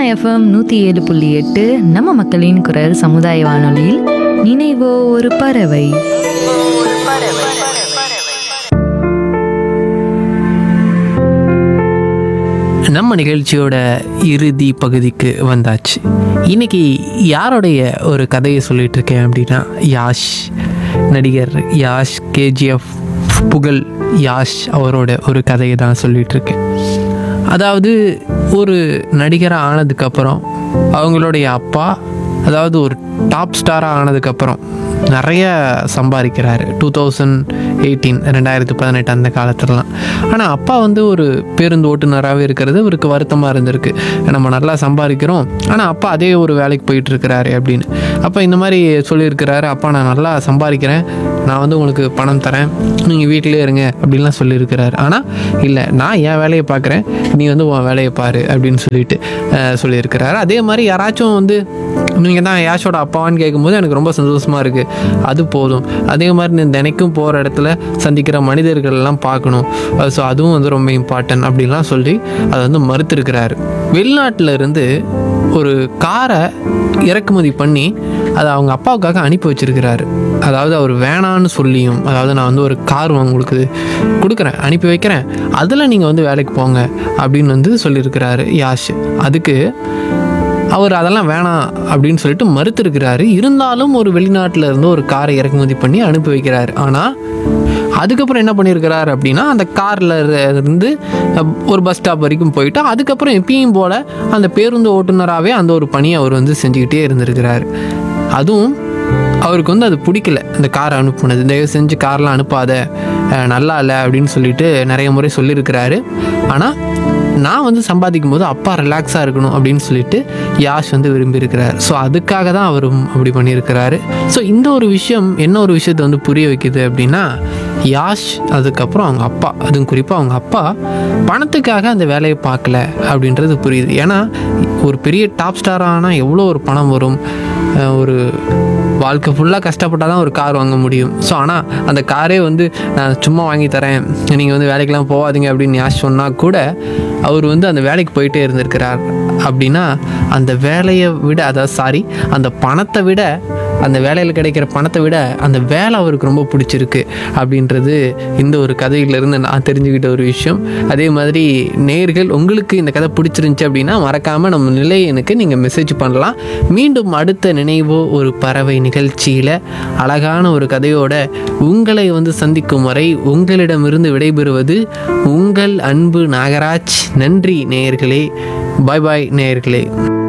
FM நூற்றி ஏழு புள்ளி எட்டு நம்ம மக்களின் குரல் சமுதாய வானொலியில் நினைவோ ஒரு பறவை நம்ம நிகழ்ச்சியோட இறுதி பகுதிக்கு வந்தாச்சு இன்னைக்கு யாருடைய ஒரு கதையை சொல்லிட்டு இருக்கேன் அப்படின்னா யாஷ் நடிகர் யாஷ் கேஜிஎஃப் புகழ் யாஷ் அவரோட ஒரு கதையை தான் சொல்லிட்டு இருக்கேன் அதாவது ஒரு நடிகராக ஆனதுக்கப்புறம் அவங்களுடைய அப்பா அதாவது ஒரு டாப் ஸ்டாராக ஆனதுக்கப்புறம் நிறைய சம்பாதிக்கிறாரு டூ தௌசண்ட் எயிட்டீன் ரெண்டாயிரத்து பதினெட்டு அந்த காலத்துலலாம் ஆனால் அப்பா வந்து ஒரு பேருந்து ஓட்டுநராகவே இருக்கிறது இவருக்கு வருத்தமாக இருந்திருக்கு நம்ம நல்லா சம்பாதிக்கிறோம் ஆனால் அப்பா அதே ஒரு வேலைக்கு போயிட்டு இருக்கிறாரு அப்படின்னு அப்போ இந்த மாதிரி சொல்லியிருக்கிறாரு அப்பா நான் நல்லா சம்பாதிக்கிறேன் நான் வந்து உங்களுக்கு பணம் தரேன் நீங்கள் வீட்டிலே இருங்க அப்படின்லாம் சொல்லியிருக்கிறாரு ஆனால் இல்லை நான் என் வேலையை பார்க்குறேன் நீ வந்து உன் வேலையை பாரு அப்படின்னு சொல்லிட்டு அஹ், சொல்லியிருக்கிறாரு அதே மாதிரி யாராச்சும் வந்து நீங்கள் தான் யாஷோட அப்பாவான்னு கேட்கும்போது எனக்கு ரொம்ப சந்தோஷமாக இருக்குது அது போதும் அதே மாதிரி நீ தினைக்கும் போகிற இடத்துல சந்திக்கிற மனிதர்கள் எல்லாம் பார்க்கணும் ஸோ அதுவும் வந்து ரொம்ப இம்பார்ட்டன்ட் அப்படின்லாம் சொல்லி அதை வந்து மறுத்திருக்கிறாரு வெளிநாட்டில் இருந்து ஒரு காரை இறக்குமதி பண்ணி அதை அவங்க அப்பாவுக்காக அனுப்பி வச்சிருக்கிறாரு அதாவது அவர் வேணான்னு சொல்லியும் அதாவது நான் வந்து ஒரு கார் உங்களுக்கு கொடுக்குறேன் அனுப்பி வைக்கிறேன் அதில் நீங்கள் வந்து வேலைக்கு போங்க அப்படின்னு வந்து சொல்லியிருக்கிறாரு யாஷ் அதுக்கு அவர் அதெல்லாம் வேணாம் அப்படின்னு சொல்லிட்டு மறுத்திருக்கிறாரு இருந்தாலும் ஒரு வெளிநாட்டில் இருந்து ஒரு காரை இறக்குமதி பண்ணி அனுப்பி வைக்கிறாரு ஆனால் அதுக்கப்புறம் என்ன பண்ணியிருக்கிறார் அப்படின்னா அந்த காரில் இருந்து அஹ், ஒரு பஸ் ஸ்டாப் வரைக்கும் போயிட்டு அதுக்கப்புறம் எப்பயும் போல் அந்த பேருந்து ஓட்டுநராகவே அந்த ஒரு பணியை அவர் வந்து செஞ்சுக்கிட்டே இருந்திருக்கிறார் அதுவும் அவருக்கு வந்து அது பிடிக்கல இந்த காரை அனுப்புனது தயவு செஞ்சு கார்லாம் அனுப்பாத அஹ், நல்லா இல்லை அப்படின்னு சொல்லிட்டு நிறைய முறை சொல்லியிருக்கிறாரு ஆனால் நான் வந்து சம்பாதிக்கும் போது அப்பா ரிலாக்ஸாக இருக்கணும் அப்படின்னு சொல்லிட்டு யாஷ் வந்து விரும்பியிருக்கிறார் ஸோ அதுக்காக தான் அவரும் அப்படி பண்ணியிருக்கிறாரு ஸோ இந்த ஒரு விஷயம் என்ன ஒரு விஷயத்தை வந்து புரிய வைக்குது அப்படின்னா யாஷ் அதுக்கப்புறம் அவங்க அப்பா அதுவும் குறிப்பாக அவங்க அப்பா பணத்துக்காக அந்த வேலையை பார்க்கல அப்படின்றது புரியுது ஏன்னா ஒரு பெரிய டாப் ஸ்டார் ஆனால் எவ்வளோ ஒரு பணம் வரும் அஹ் ஒரு வாழ்க்கை ஃபுல்லாக கஷ்டப்பட்டால் தான் ஒரு கார் வாங்க முடியும் ஸோ ஆனால் அந்த காரே வந்து நான் சும்மா வாங்கி தரேன் நீங்கள் வந்து வேலைக்கெல்லாம் போகாதீங்க அப்படின்னு யாஷ் சொன்னால் கூட அவர் வந்து அந்த வேலைக்கு போயிட்டே இருந்திருக்கிறார் அப்படின்னா அந்த வேலையை விட அதாவது சாரி அந்த பணத்தை விட அந்த வேலையில் கிடைக்கிற பணத்தை விட அந்த வேலை அவருக்கு ரொம்ப பிடிச்சிருக்கு அப்படின்றது இந்த ஒரு கதையிலிருந்து நான் தெரிஞ்சுக்கிட்ட ஒரு விஷயம் அதே மாதிரி நேர்கள் உங்களுக்கு இந்த கதை பிடிச்சிருந்துச்சி அப்படின்னா மறக்காமல் நம்ம நிலையனுக்கு நீங்கள் மெசேஜ் பண்ணலாம் மீண்டும் அடுத்த நினைவோ ஒரு பறவை நிகழ்ச்சியில் அழகான ஒரு கதையோட உங்களை வந்து சந்திக்கும் வரை உங்களிடமிருந்து விடைபெறுவது உங்கள் அன்பு நாகராஜ் நன்றி நேயர்களே பாய் பாய் நேயர்களே